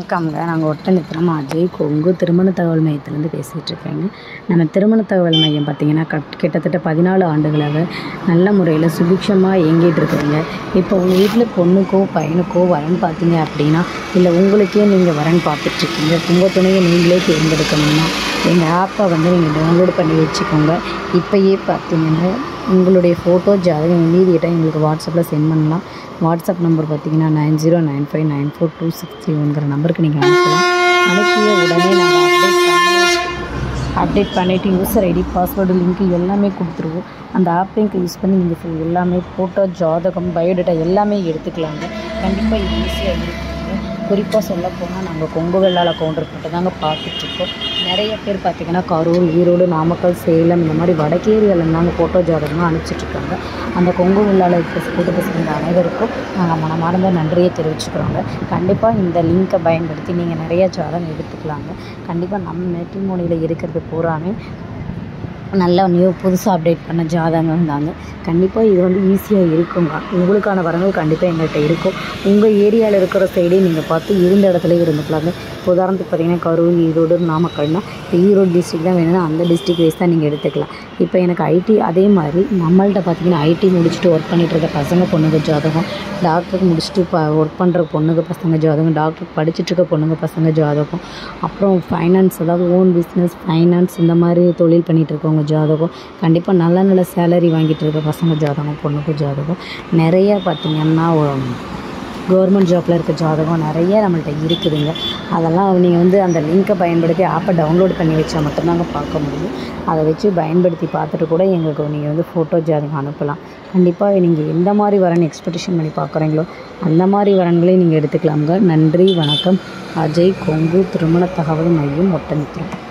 வணக்கம்ங்க நாங்கள் ஒட்டன்சத்திரம் அஜய் கொங்கு திருமண தகவல் மையத்துலேருந்து பேசிகிட்டு இருக்கேங்க நம்ம திருமண தகவல் மையம் பார்த்திங்கன்னா கட் கிட்டத்தட்ட பதினாலு ஆண்டுகளாக நல்ல முறையில் சுபிக்ஷமாக இயங்கிட்டு இருக்குதுங்க இப்போ உங்கள் வீட்டில் பொண்ணுக்கோ பையனுக்கோ வரன் பார்த்தீங்க அப்படின்னா இல்லை உங்களுக்கே நீங்கள் வரன் பார்த்துட்ருக்கீங்க உங்கள் துணையை நீங்களே தேர்ந்தெடுக்கணும்னா எங்கள் ஆப்பை வந்து நீங்கள் டவுன்லோட் பண்ணி வச்சுக்கோங்க இப்போயே பார்த்தீங்கன்னா உங்களுடைய ஃபோட்டோ ஜாதகம் இமீடியட்டாக எங்களுக்கு வாட்ஸ்அப்பில் சென்ட் பண்ணலாம் வாட்ஸ்அப் நம்பர் பார்த்தீங்கன்னா nine zero nine five nine four two six த்ரீங்கிற நம்பருக்கு நீங்கள் அனுப்பலாம் அனுப்பிய உடனே நாங்கள் அப்டேட் பண்ணி அப்டேட் பண்ணிவிட்டு யூசர் ஐடி பாஸ்வேர்டு லிங்க் எல்லாமே கொடுத்துருவோம் அந்த ஆப் லிங்க் யூஸ் பண்ணி நீங்கள் full எல்லாமே ஃபோட்டோ ஜாதகம் பயோடேட்டா எல்லாமே எடுத்துக்கலாங்க கண்டிப்பாக இது ஈஸியாக இருக்குங்க குறிப்பாக சொல்ல போனால் நாங்கள் கொங்கு வெள்ளாள கவுண்டர் கிட்ட தாங்க பார்த்துட்ருக்கோம் நிறைய பேர் பார்த்திங்கன்னா கரூர் ஈரோடு நாமக்கல் சேலம் இந்த மாதிரி வடக்கேரியாவில் தாங்க ஃபோட்டோ ஜாதகமாக அனுப்பிச்சிட்ருக்காங்க அந்த கொங்கு வெள்ளாள கூட்டத்தை சேர்ந்த அனைவருக்கும் நாங்கள் மனமார்ந்த நன்றியை தெரிவிச்சுக்கிறோங்க கண்டிப்பாக இந்த லிங்க்கை பயன்படுத்தி நீங்கள் நிறைய ஜாதகம் எடுத்துக்கலாங்க கண்டிப்பாக நம்ம மேட்ரிமோனியில் இருக்கிறது பூராமே நல்ல நியூ புதுசாக அப்டேட் பண்ண ஜாதகம் தாங்க கண்டிப்பாக இது வந்து ஈஸியாக இருக்குங்க உங்களுக்கான வரங்கள் கண்டிப்பாக எங்கள்கிட்ட இருக்கும் உங்கள் ஏரியாவில் இருக்கிற சைடே நீங்கள் பார்த்து இருந்த இடத்துல இருந்துக்கலாங்க இப்போ உதாரணத்துக்கு பார்த்தீங்கன்னா கரூர் ஈரோடு நாமக்கல்னா இப்போ ஈரோடு டிஸ்ட்ரிக் தான் வேணும்னா அந்த டிஸ்ட்ரிக் வைஸ் தான் நீங்கள் எடுத்துக்கலாம் இப்போ எனக்கு ஐடி அதே மாதிரி நம்மள்ட்ட பார்த்தீங்கன்னா ஐடி முடிச்சுட்டு ஒர்க் பண்ணிட்டு இருக்க பசங்க பொண்ணுங்க ஜாதகம் டாக்டருக்கு முடிச்சுட்டு இப்போ ஒர்க் பண்ணுற பொண்ணுங்க பசங்க ஜாதகம் டாக்டருக்கு படிச்சுட்டு இருக்க பொண்ணுங்க பசங்க ஜாதகம் அப்புறம் ஃபைனான்ஸ் அதாவது ஓன் பிஸ்னஸ் ஃபைனான்ஸ் இந்த மாதிரி தொழில் பண்ணிகிட்டு இருக்கவங்க ஜாதகம் கண்டிப்பாக நல்ல நல்ல சேலரி வாங்கிட்டு இருக்க பசங்க ஜாதகம் பொண்ணுக்கு ஜாதகம் நிறைய பார்த்திங்கன்னா கவர்மெண்ட் ஜாப்பில் இருக்க ஜாதகம் நிறைய நம்மள்ட்ட இருக்குதுங்க அதெல்லாம் நீங்கள் வந்து அந்த லிங்க்கை பயன்படுத்தி ஆப்பை டவுன்லோட் பண்ணி வச்சா மட்டும்தாங்க பார்க்க முடியும் அதை வச்சு பயன்படுத்தி பார்த்துட்டு கூட எங்களுக்கு நீங்கள் வந்து ஃபோட்டோ ஜாதகம் அனுப்பலாம் கண்டிப்பாக நீங்கள் எந்த மாதிரி வரன் எக்ஸ்பெக்டேஷன் பண்ணி பார்க்குறீங்களோ அந்த மாதிரி வரன்களையும் நீங்கள் எடுத்துக்கலாமுங்க நன்றி வணக்கம் அஜய் கொங்கு திருமண தகவல் மையம் ஒட்டமித்திரம்